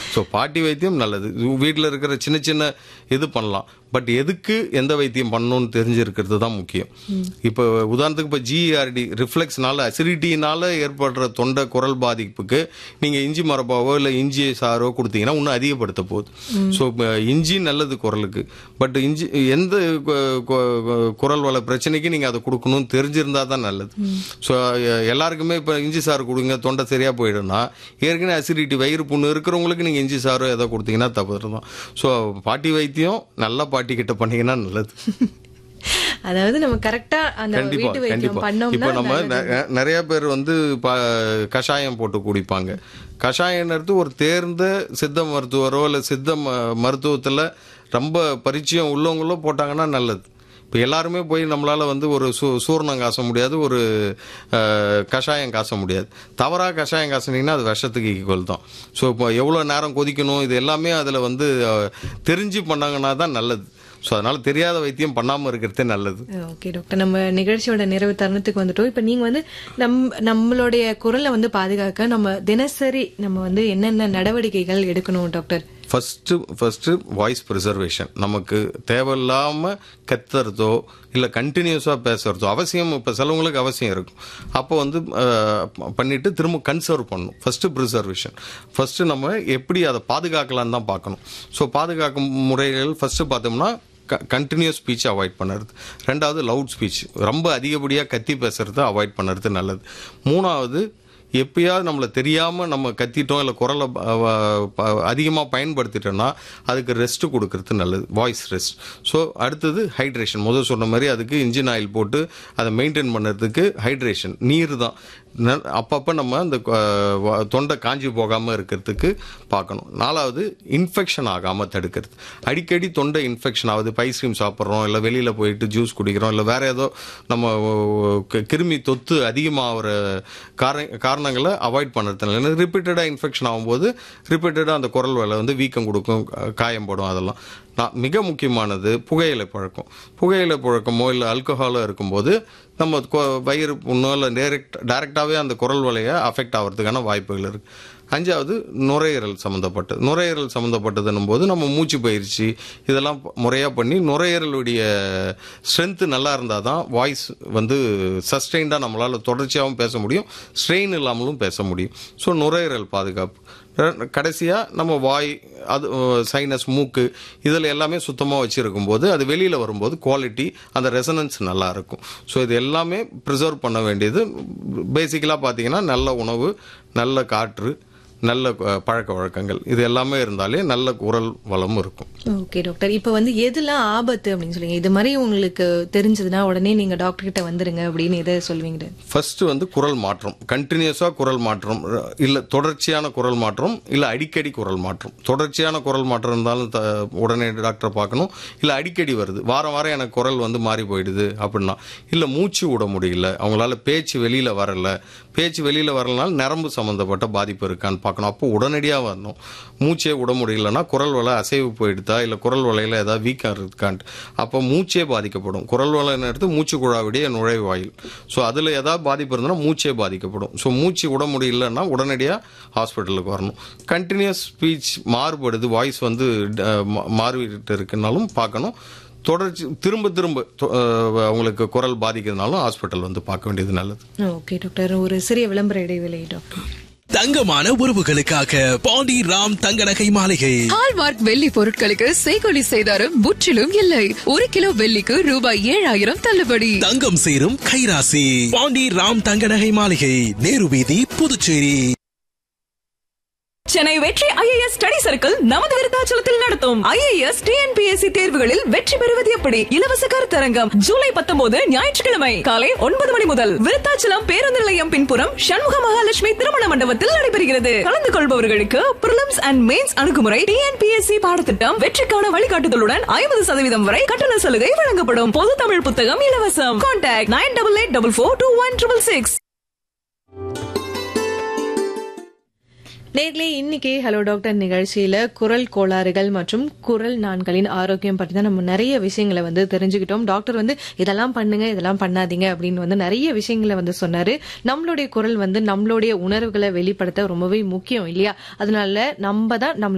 So பாட்டி வைத்தியம் நல்லது வீட்டில் இருக்கிற சின்ன சின்ன இது பண்ணலாம் பட் எதுக்கு எந்த வைத்தியம் பண்ணணும்னு தெரிஞ்சிருக்கிறது தான் முக்கியம் இப்போ உதாரணத்துக்கு இப்போ ஜிஆர்டி ரிஃப்ளெக்ஸ்னால அசிடிட்டினால ஏற்படுற தொண்டை குரல் பாதிப்புக்கு நீங்கள் இஞ்சி மரப்பாவோ இல்லை இஞ்சி சாரோ கொடுத்தீங்கன்னா இன்னும் அதிகப்படுத்த போகுது ஸோ இஞ்சி நல்லது குரலுக்கு பட் இஞ்சி எந்த கு- கு- குரல் வள பிரச்சனைக்கு நீங்கள் அதை கொடுக்கணும்னு தெரிஞ்சிருந்தா தான் நல்லது ஸோ எல்லாருக்குமே இப்போ இஞ்சி சாறு கொடுங்க தொண்டை சரியாக போயிடும்னா ஏற்கனவே அசிடிட்டி வயிறு புண்ணு இருக்கிறவங்களுக்கு நீங்கள் இஞ்சி சாரோ ஏதோ கொடுத்தீங்கன்னா தப்பு தான் ஸோ பாட்டி வைத்தியம் நல்ல பாட்டி கிட்ட பண்ணீங்கன்னா நல்லது அதாவது நம்ம கரெக்டா அந்த கண்டிப்பா வீட்டு வைத்தியம் கண்டிப்பா பண்ணோம்னா இப்போ நம்ம நல்லது. நெ- நிறைய பேர் வந்து ப- கஷாயம் போட்டு குடிப்பாங்க கஷாயம்ன்றது ஒரு தேர்ந்த சித்த மருத்துவரோ இல்லை சித்த ம- மருத்துவத்துல ரொம்ப பரிச்சயம் உள்ளவங்களோ போட்டாங்கன்னா நல்லது இப்போ எல்லாருமே போய் நம்மளால வந்து ஒரு சூ சூர்ணம் காச முடியாது ஒரு அஹ், கஷாயம் காச முடியாது தவறாக கஷாயம் காசுனீங்கன்னா அது விஷத்துக்கு ஈக்குவல் தான் ஸோ இப்போ எவ்வளோ நேரம் கொதிக்கணும் இது எல்லாமே அதில் வந்து அஹ், தெரிஞ்சு பண்ணாங்கன்னா தான் நல்லது ஸோ அதனால தெரியாத வைத்தியம் பண்ணாமல் இருக்கிறதே நல்லது ஓகே டாக்டர் நம்ம நிகழ்ச்சியோட நிறைவு தருணத்துக்கு வந்துட்டோம் இப்ப நீங்க வந்து நம் நம்மளுடைய குரலை வந்து பாதுகாக்க நம்ம தினசரி நம்ம வந்து என்னென்ன நடவடிக்கைகள் எடுக்கணும் doctor first first voice preservation நமக்கு தேவையில்லாமல் கத்துறதோ இல்லை கண்டினியூஸாக பேசுறதோ அவசியம் இப்போ சிலவங்களுக்கு அவசியம் இருக்கும் அப்போ வந்து அஹ், பண்ணிட்டு திரும்ப கன்சர்வ் பண்ணணும் ஃபஸ்ட்டு ப்ரிசர்வேஷன் ஃபஸ்ட்டு நம்ம எப்படி அதை பாதுகாக்கலான்னு தான் பார்க்கணும் ஸோ பாதுகாக்கும் முறைகள் ஃபஸ்ட்டு பார்த்தோம்னா கண்டினியூஸ் ஸ்பீச் அவாய்ட் பண்ணுறது ரெண்டாவது லவுட் ஸ்பீச் ரொம்ப அதிகப்படியாக கத்தி பேசுறது அவாய்ட் பண்ணுறது நல்லது மூணாவது எப்பயாவது நம்மளை தெரியாமல் நம்ம கத்திட்டோம் இல்லை குரலை அதிகமாக பயன்படுத்திட்டோம்னா அதுக்கு ரெஸ்ட் கொடுக்கறது நல்லது வாய்ஸ் ரெஸ்ட் ஸோ அடுத்தது ஹைட்ரேஷன் முதல் சொன்ன மாதிரி அதுக்கு இன்ஜின் ஆயில் போட்டு அதை மெயின்டைன் பண்ணுறதுக்கு ஹைட்ரேஷன் நீர் தான் ந- அப்பப்போ நம்ம அந்த அஹ், வ- தொண்டை காஞ்சி போகாமல் இருக்கிறதுக்கு பார்க்கணும் நாலாவது இன்ஃபெக்ஷன் ஆகாமல் தடுக்கிறது அடிக்கடி தொண்டை இன்ஃபெக்ஷன் ஆகுது ஐஸ்கிரீம் சாப்பிட்றோம் இல்லை வெளியில் போயிட்டு ஜூஸ் குடிக்கிறோம் இல்லை வேற ஏதோ நம்ம க- கிருமி தொத்து அதிகமாகிற கார காரணங்களை அவாய்ட் பண்ணுறதுனால ரிப்பீட்டடாக இன்ஃபெக்ஷன் ஆகும்போது ரிப்பீட்டடாக அந்த குரல் வேலை வந்து வீக்கம் கொடுக்கும் கா- காயம் போடும் அதெல்லாம் நான் மிக முக்கியமானது புகையிலை பழக்கம் புகையிலை பழக்கமோ இல்லை ஆல்கஹாலோ இருக்கும்போது நம்ம கொ- வயிறு புண்ணோ இல்லை டேரெக்ட் டைரெக்டாகவே அந்த குரல் வலையை அஃபெக்ட் ஆகிறதுக்கான வாய்ப்புகள் இருக்குது அஞ்சாவது நுரையீரல் சம்மந்தப்பட்டது நுரையீரல் சம்மந்தப்பட்டதுன்னும் போது நம்ம மூச்சு பயிற்சி இதெல்லாம் முறையாக பண்ணி நுரையீரலுடைய ஸ்ட்ரென்த்து நல்லா இருந்தால் தான் வாய்ஸ் வந்து சஸ்டெயின்டாக நம்மளால் தொடர்ச்சியாகவும் பேச முடியும் ஸ்ட்ரெயின் இல்லாமலும் பேச முடியும் ஸோ நுரையீரல் பாதுகாப்பு கடைசியாக நம்ம வாய் அது சைனஸ் மூக்கு இதில் எல்லாமே சுத்தமாக வச்சுருக்கும் போது அது வெளியில் வரும்போது குவாலிட்டி அந்த ரெசனன்ஸ் நல்லா இருக்கும் ஸோ இது எல்லாமே ப்ரிசர்வ் பண்ண வேண்டியது பேசிக்கலாக பார்த்தீங்கன்னா நல்ல உணவு நல்ல காற்று நல்ல அஹ், பழக்க வழக்கங்கள் இது எல்லாமே இருந்தாலே நல்ல குரல் வளமும் இருக்கும் ஓகே டாக்டர் இப்ப வந்து எதெல்லாம் ஆபத்து அப்படின்னு சொல்லுங்க இது மாதிரி உங்களுக்கு தெரிஞ்சதுன்னா உடனே நீங்க டாக்டர் கிட்ட வந்துருங்க அப்படின்னு எதை சொல்வீங்க ஃபர்ஸ்ட் வந்து குரல் மாற்றம் கண்டினியூஸாக குரல் மாற்றம் இல்லை தொடர்ச்சியான குரல் மாற்றம் இல்லை அடிக்கடி குரல் மாற்றம் தொடர்ச்சியான குரல் மாற்றம் இருந்தாலும் த- உடனே டாக்டரை பார்க்கணும் இல்லை அடிக்கடி வருது வாரம் வாரம் எனக்கு குரல் வந்து மாறி போயிடுது அப்படின்னா இல்லை மூச்சு விட முடியல அவங்களால பேச்சு வெளியில் வரல பேச்சு வெளியில் வரலனால நரம்பு சம்மந்தப்பட்ட பாதிப்பு இருக்கான்னு பார்க்கணும் அப்போ உடனடியாக வரணும் மூச்சே விட முடியலன்னா குரல் வலை அசைவு போயிடுதா இல்லை குரல் வலையில் ஏதாவது வீக்கம் இருக்கான்ட்டு அப்போ மூச்சே பாதிக்கப்படும் குரல் வலைன்னு எடுத்து மூச்சு குழாவுடைய நுழைவாயில் ஸோ அதில் ஏதாவது பாதிப்பு இருந்ததுன்னா மூச்சே பாதிக்கப்படும் ஸோ மூச்சு விட முடியலன்னா உடனடியாக ஹாஸ்பிட்டலுக்கு வரணும் கண்டினியூஸ் ஸ்பீச் மாறுபடுது வாய்ஸ் வந்து அஹ், மா- மாறிட்டு இருக்குனாலும் பார்க்கணும் தொடர்ச்சி திரும்ப திரும்ப தொ- அஹ், அவங்களுக்கு குரல் பாதிக்கிறதுனாலும் ஹாஸ்பிட்டல் வந்து பார்க்க வேண்டியது நல்லது ஓகே டாக்டர் ஒரு சிறிய விளம்பர இடைவேளை டாக்டர் தங்கமான உறவுகளுக்காக பாண்டி ராம் தங்க நகை மாளிகை ஹால்மார்க் வெள்ளி பொருட்களுக்கு செய்கொலி செய்தாரும் முற்றிலும் இல்லை ஒரு கிலோ வெள்ளிக்கு ரூபாய் ஏழாயிரம் தள்ளுபடி தங்கம் சேரும் கைராசி பாண்டி ராம் தங்க நகை மாளிகை நேரு வீதி புதுச்சேரி சென்னை வெற்றி ஐஏஎஸ் ஸ்டடி சர்க்கிள் நமது விருத்தாச்சலத்தில் நடத்தும் ஐஏஎஸ் டிஎன்பிஎஸ்சி தேர்வுகளில் வெற்றி பெறுவது எப்படி இலவச கருத்தரங்கம் ஜூலை பத்தொன்பது ஞாயிற்றுக்கிழமை காலை ஒன்பது மணி முதல் விருத்தாச்சலம் பேருந்து நிலையம் பின்புறம் சண்முக மகாலட்சுமி திருமண மண்டபத்தில் நடைபெறுகிறது கலந்து கொள்பவர்களுக்கு பிரிலிம்ஸ் அண்ட் மெயின்ஸ் அணுகுமுறை டிஎன்பிஎஸ்சி பாடத்திட்டம் வெற்றிக்கான வழிகாட்டுதலுடன் ஐம்பது சதவீதம் வரை கட்டண சலுகை வழங்கப்படும் பொது தமிழ் புத்தகம் இலவசம் contact nine double eight double four two one triple six நேர்களே இன்னைக்கு ஹலோ டாக்டர் நிகழ்ச்சியில குரல் கோளாறுகள் மற்றும் குரல் நான்களின் ஆரோக்கியம் பற்றி தான் நம்ம நிறைய விஷயங்களை வந்து தெரிஞ்சுக்கிட்டோம் டாக்டர் வந்து இதெல்லாம் பண்ணுங்க இதெல்லாம் பண்ணாதீங்க அப்படின்னு வந்து நிறைய விஷயங்களை வந்து சொன்னாரு நம்மளுடைய குரல் வந்து நம்மளுடைய உணர்வுகளை வெளிப்படுத்த ரொம்பவே முக்கியம் இல்லையா அதனால நம்ம தான் நம்ம